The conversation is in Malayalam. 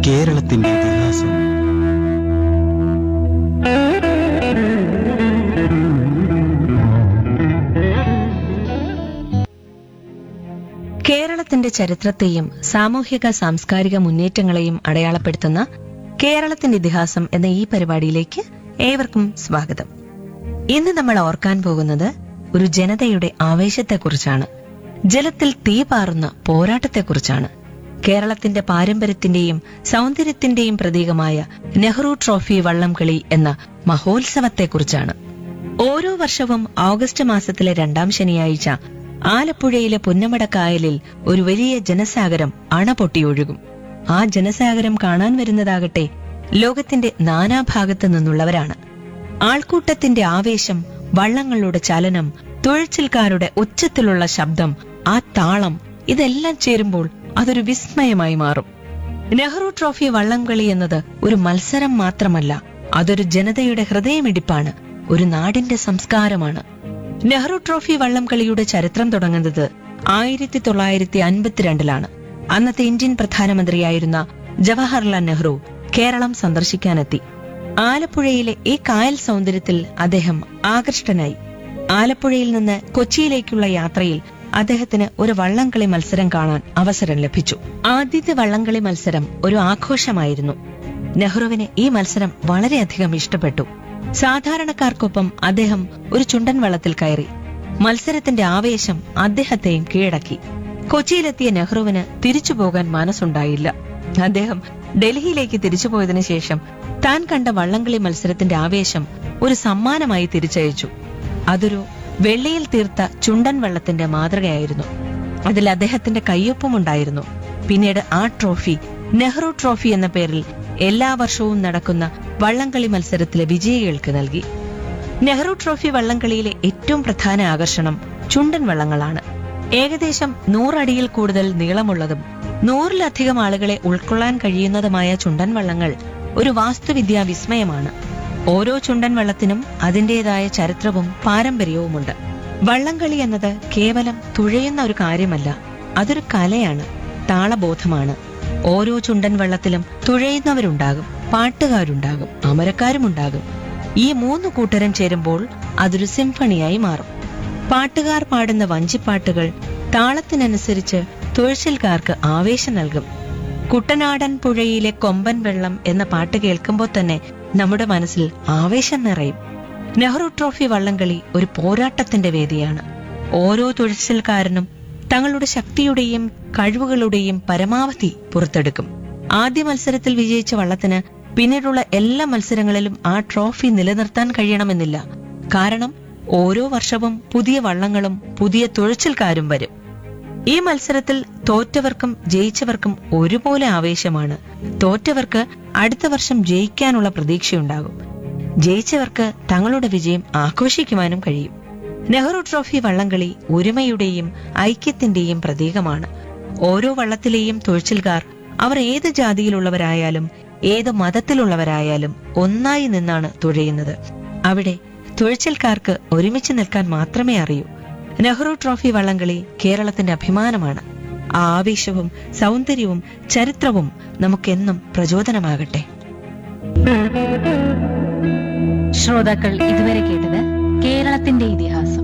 കേരളത്തിന്റെ ഇതിഹാസം കേരളത്തിന്റെ ചരിത്രത്തെയും സാമൂഹിക സാംസ്കാരിക മുന്നേറ്റങ്ങളെയും അടയാളപ്പെടുത്തുന്ന കേരളത്തിന്റെ ഇതിഹാസം എന്ന ഈ പരിപാടിയിലേക്ക് ഏവർക്കും സ്വാഗതം ഇന്ന് നമ്മൾ ഓർക്കാൻ പോകുന്നത് ഒരു ജനതയുടെ ആവേശത്തെക്കുറിച്ചാണ് ജലത്തിൽ തീ പാറുന്ന പോരാട്ടത്തെക്കുറിച്ചാണ് കേരളത്തിന്റെ പാരമ്പര്യത്തിന്റെയും സൗന്ദര്യത്തിന്റെയും പ്രതീകമായ നെഹ്റു ട്രോഫി വള്ളംകളി എന്ന മഹോത്സവത്തെക്കുറിച്ചാണ് ഓരോ വർഷവും ഓഗസ്റ്റ് മാസത്തിലെ രണ്ടാം ശനിയാഴ്ച ആലപ്പുഴയിലെ പുന്നമടക്കായലിൽ ഒരു വലിയ ജനസാഗരം അണപൊട്ടിയൊഴുകും ആ ജനസാഗരം കാണാൻ വരുന്നതാകട്ടെ ലോകത്തിന്റെ നാനാഭാഗത്തു നിന്നുള്ളവരാണ് ആൾക്കൂട്ടത്തിന്റെ ആവേശം വള്ളങ്ങളുടെ ചലനം തുഴച്ചിൽക്കാരുടെ ഉച്ചത്തിലുള്ള ശബ്ദം ആ താളം ഇതെല്ലാം ചേരുമ്പോൾ അതൊരു വിസ്മയമായി മാറും നെഹ്റു ട്രോഫി വള്ളംകളി എന്നത് ഒരു മത്സരം മാത്രമല്ല അതൊരു ജനതയുടെ ഹൃദയമിടിപ്പാണ് ഒരു നാടിന്റെ സംസ്കാരമാണ് നെഹ്റു ട്രോഫി വള്ളംകളിയുടെ ചരിത്രം തുടങ്ങുന്നത് ആയിരത്തി തൊള്ളായിരത്തി അൻപത്തിരണ്ടിലാണ് അന്നത്തെ ഇന്ത്യൻ പ്രധാനമന്ത്രിയായിരുന്ന ജവഹർലാൽ നെഹ്റു കേരളം സന്ദർശിക്കാനെത്തി ആലപ്പുഴയിലെ ഈ കായൽ സൗന്ദര്യത്തിൽ അദ്ദേഹം ആകൃഷ്ടനായി ആലപ്പുഴയിൽ നിന്ന് കൊച്ചിയിലേക്കുള്ള യാത്രയിൽ അദ്ദേഹത്തിന് ഒരു വള്ളംകളി മത്സരം കാണാൻ അവസരം ലഭിച്ചു ആദ്യത്തെ വള്ളംകളി മത്സരം ഒരു ആഘോഷമായിരുന്നു നെഹ്റുവിന് ഈ മത്സരം വളരെയധികം ഇഷ്ടപ്പെട്ടു സാധാരണക്കാർക്കൊപ്പം അദ്ദേഹം ഒരു ചുണ്ടൻ വള്ളത്തിൽ കയറി മത്സരത്തിന്റെ ആവേശം അദ്ദേഹത്തെയും കീഴടക്കി കൊച്ചിയിലെത്തിയ നെഹ്റുവിന് തിരിച്ചു പോകാൻ മനസ്സുണ്ടായില്ല അദ്ദേഹം ഡൽഹിയിലേക്ക് തിരിച്ചുപോയതിനു ശേഷം താൻ കണ്ട വള്ളംകളി മത്സരത്തിന്റെ ആവേശം ഒരു സമ്മാനമായി തിരിച്ചയച്ചു അതൊരു വെള്ളിയിൽ തീർത്ത ചുണ്ടൻ വള്ളത്തിന്റെ മാതൃകയായിരുന്നു അതിൽ അദ്ദേഹത്തിന്റെ കയ്യൊപ്പമുണ്ടായിരുന്നു പിന്നീട് ആ ട്രോഫി നെഹ്റു ട്രോഫി എന്ന പേരിൽ എല്ലാ വർഷവും നടക്കുന്ന വള്ളംകളി മത്സരത്തിലെ വിജയികൾക്ക് നൽകി നെഹ്റു ട്രോഫി വള്ളംകളിയിലെ ഏറ്റവും പ്രധാന ആകർഷണം ചുണ്ടൻ വള്ളങ്ങളാണ് ഏകദേശം നൂറടിയിൽ കൂടുതൽ നീളമുള്ളതും നൂറിലധികം ആളുകളെ ഉൾക്കൊള്ളാൻ കഴിയുന്നതുമായ ചുണ്ടൻ വള്ളങ്ങൾ ഒരു വാസ്തുവിദ്യാ വിസ്മയമാണ് ഓരോ ചുണ്ടൻ വള്ളത്തിനും അതിന്റേതായ ചരിത്രവും പാരമ്പര്യവുമുണ്ട് വള്ളംകളി എന്നത് കേവലം തുഴയുന്ന ഒരു കാര്യമല്ല അതൊരു കലയാണ് താളബോധമാണ് ഓരോ ചുണ്ടൻ വള്ളത്തിലും തുഴയുന്നവരുണ്ടാകും പാട്ടുകാരുണ്ടാകും അമരക്കാരുമുണ്ടാകും ഈ മൂന്ന് കൂട്ടരും ചേരുമ്പോൾ അതൊരു സിംഫണിയായി മാറും പാട്ടുകാർ പാടുന്ന വഞ്ചിപ്പാട്ടുകൾ താളത്തിനനുസരിച്ച് തുഴച്ചിൽക്കാർക്ക് ആവേശം നൽകും കുട്ടനാടൻ പുഴയിലെ കൊമ്പൻ വെള്ളം എന്ന പാട്ട് കേൾക്കുമ്പോൾ തന്നെ നമ്മുടെ മനസ്സിൽ ആവേശം നിറയും നെഹ്റു ട്രോഫി വള്ളംകളി ഒരു പോരാട്ടത്തിന്റെ വേദിയാണ് ഓരോ തുഴച്ചിൽക്കാരനും തങ്ങളുടെ ശക്തിയുടെയും കഴിവുകളുടെയും പരമാവധി പുറത്തെടുക്കും ആദ്യ മത്സരത്തിൽ വിജയിച്ച വള്ളത്തിന് പിന്നീടുള്ള എല്ലാ മത്സരങ്ങളിലും ആ ട്രോഫി നിലനിർത്താൻ കഴിയണമെന്നില്ല കാരണം ഓരോ വർഷവും പുതിയ വള്ളങ്ങളും പുതിയ തുഴച്ചിൽക്കാരും വരും ഈ മത്സരത്തിൽ തോറ്റവർക്കും ജയിച്ചവർക്കും ഒരുപോലെ ആവേശമാണ് തോറ്റവർക്ക് അടുത്ത വർഷം ജയിക്കാനുള്ള പ്രതീക്ഷയുണ്ടാകും ജയിച്ചവർക്ക് തങ്ങളുടെ വിജയം ആഘോഷിക്കുവാനും കഴിയും നെഹ്റു ട്രോഫി വള്ളംകളി ഒരുമയുടെയും ഐക്യത്തിന്റെയും പ്രതീകമാണ് ഓരോ വള്ളത്തിലെയും തുഴച്ചിൽക്കാർ അവർ ഏത് ജാതിയിലുള്ളവരായാലും ഏത് മതത്തിലുള്ളവരായാലും ഒന്നായി നിന്നാണ് തുഴയുന്നത് അവിടെ തുഴച്ചിൽക്കാർക്ക് ഒരുമിച്ച് നിൽക്കാൻ മാത്രമേ അറിയൂ നെഹ്റു ട്രോഫി വള്ളംകളി കേരളത്തിന്റെ അഭിമാനമാണ് ആ ആവേശവും സൗന്ദര്യവും ചരിത്രവും നമുക്കെന്നും പ്രചോദനമാകട്ടെ ശ്രോതാക്കൾ ഇതുവരെ കേട്ടത് കേരളത്തിന്റെ ഇതിഹാസം